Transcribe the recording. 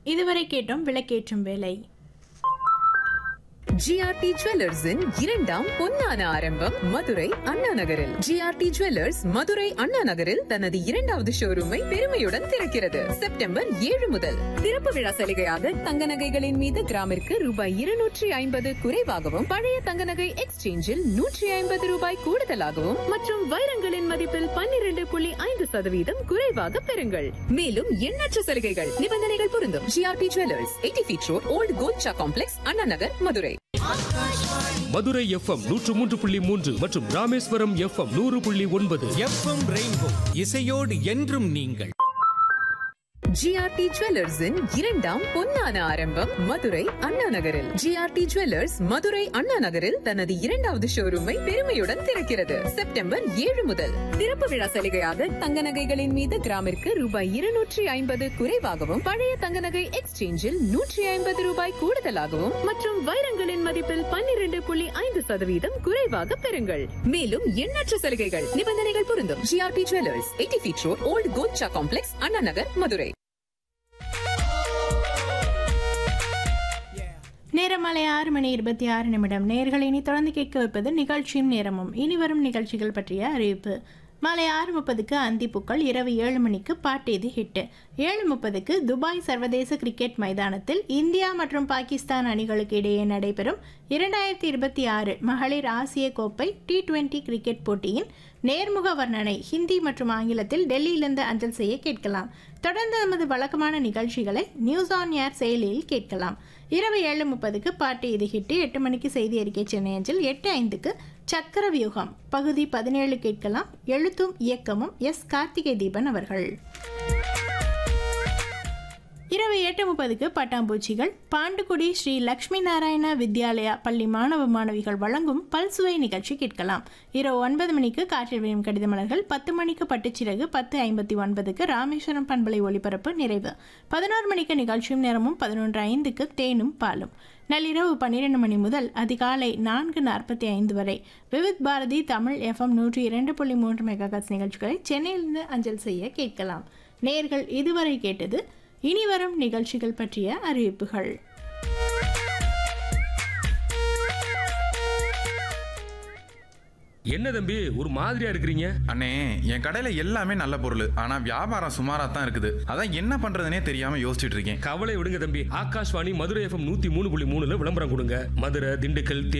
இதுவரை கேட்டோம் விளக்கேற்றும் வேலை ஜிஆர்டி ஜுவல்லர்ஸின் இரண்டாம் பொன்னான ஆரம்பம் மதுரை அண்ணா நகரில் ஜிஆர்டி ஜுவல்லர்ஸ் மதுரை அண்ணா நகரில் தனது இரண்டாவது ஷோரூமை பெருமையுடன் திறக்கிறது செப்டம்பர் ஏழு முதல் திறப்பு விழா சலுகையாக தங்க நகைகளின் மீது கிராமிற்கு ரூபாய் இருநூற்றி ஐம்பது குறைவாகவும் பழைய தங்க நகை எக்ஸ்சேஞ்சில் நூற்றி ஐம்பது ரூபாய் கூடுதலாகவும் மற்றும் வைரங்களின் மதிப்பில் பன்னிரண்டு புள்ளி ஐந்து சதவீதம் குறைவாக பெறுங்கள் மேலும் எண்ணற்ற சலுகைகள் நிபந்தனைகள் பொருந்தும் G R T jewellers eighty feet road old Kolcha complex Anna Nagar Madurai Madurai F M நூற்று மூன்று புள்ளி மூன்று மற்றும் ராமேஸ்வரம் எஃப்எம் நூறு புள்ளி ஒன்பது எஃப்எம் ரெயின்போ இசையோடு என்றும் நீங்கள் ஜிஆர்டி ஜுவல்லர்ஸின் இரண்டாம் பொன்னான ஆரம்பம் மதுரை அண்ணா நகரில் ஜிஆர்டி ஜுவல்லர்ஸ் மதுரை அண்ணா நகரில் தனது இரண்டாவது ஷோரூமை பெருமையுடன் திறக்கிறது செப்டம்பர் ஏழு முதல் திறப்பு விழா சலுகையாக தங்க நகைகளின் மீது கிராமிற்கு ரூபாய் இருநூற்றி ஐம்பது குறைவாகவும் பழைய தங்க நகை எக்ஸ்சேஞ்சில் நூற்றி ஐம்பது ரூபாய் கூடுதலாகவும் மற்றும் வைரங்களின் மதிப்பில் பன்னிரண்டு புள்ளி ஐந்து சதவீதம் குறைவாக பெறுங்கள் மேலும் எண்ணற்ற சலுகைகள் நிபந்தனைகள் பொருந்தும் G R T jewellers eighty feet road old Kolcha complex Anna Nagar Madurai நேரம் மாலை ஆறு மணி இருபத்தி ஆறு நிமிடம் நேர்களை இனி தொடர்ந்து கேட்க வைப்பது நிகழ்ச்சியும் நேரமும் இனி வரும் நிகழ்ச்சிகள் பற்றிய அறிவிப்பு மாலை ஆறு முப்பதுக்கு அந்திப்புக்கள் இரவு ஏழு மணிக்கு பாட்டேது ஹிட்டு ஏழு முப்பதுக்கு துபாய் சர்வதேச கிரிக்கெட் மைதானத்தில் இந்தியா மற்றும் பாகிஸ்தான் அணிகளுக்கு இடையே நடைபெறும் இரண்டாயிரத்தி இருபத்தி ஆறு மகளிர் ஆசிய கோப்பை டி டுவெண்டி கிரிக்கெட் போட்டியின் நேர்முக வர்ணனை ஹிந்தி மற்றும் ஆங்கிலத்தில் டெல்லியிலிருந்து அஞ்சல் செய்ய கேட்கலாம் தொடர்ந்து நமது வழக்கமான நிகழ்ச்சிகளை நியூஸ் ஆன் ஏர் செயலியில் கேட்கலாம் இரவு ஏழு முப்பதுக்கு பாட்டு இது ஹிட்டு எட்டு மணிக்கு செய்தி அறிக்கை சென்னை அஞ்சல் எட்டு ஐந்துக்கு சக்கர வியூகம் பகுதி பதினேழு கேட்கலாம் எழுத்தும் இயக்கமும் எஸ் கார்த்திகை தீபன் அவர்கள் இரவு எட்டு முப்பதுக்கு பட்டாம்பூச்சிகள் பாண்டுக்குடி ஸ்ரீ லக்ஷ்மி நாராயண வித்யாலயா பள்ளி மாணவ மாணவிகள் வழங்கும் பல்சுவை நிகழ்ச்சி கேட்கலாம் இரவு ஒன்பது மணிக்கு காற்றில் விழும் கடித மலர்கள் பத்து மணிக்கு பட்டுச்சிறகு பத்து ஐம்பத்தி ஒன்பதுக்கு ராமேஸ்வரம் பண்பலை ஒளிபரப்பு நிறைவு பதினோரு மணிக்கு நிகழ்ச்சியும் நேரமும் பதினொன்று ஐந்துக்கு தேனும் பாலும் நள்ளிரவு பன்னிரண்டு மணி முதல் அதிகாலை நான்கு நாற்பத்தி ஐந்து வரை விவித் பாரதி தமிழ் எஃப்எம் நூற்றி இரண்டு புள்ளி மூன்று மெகாகட்ஸ் நிகழ்ச்சிகளை சென்னையிலிருந்து அஞ்சல் செய்ய கேட்கலாம் நேர்கள் இதுவரை கேட்டது இனி வரும் நிகழ்ச்சிகள் பற்றிய அறிவிப்புகள் என்ன தம்பி ஒரு மாதிரியா இருக்கிறீங்க அண்ணே என் கடையில எல்லாமே நல்ல பொருள் ஆனா வியாபாரம் சுமாரா தான் இருக்குது அதான் என்ன பண்றதுனே தெரியாம யோசிச்சுட்டு இருக்கேன் கவலை விடுங்க தம்பி ஆகாஷ்வாணி மதுரை எஃப்எம் நூத்தி மூணு புள்ளி மூணுல விளம்பரம் கொடுங்க மதுரை திண்டுக்கல்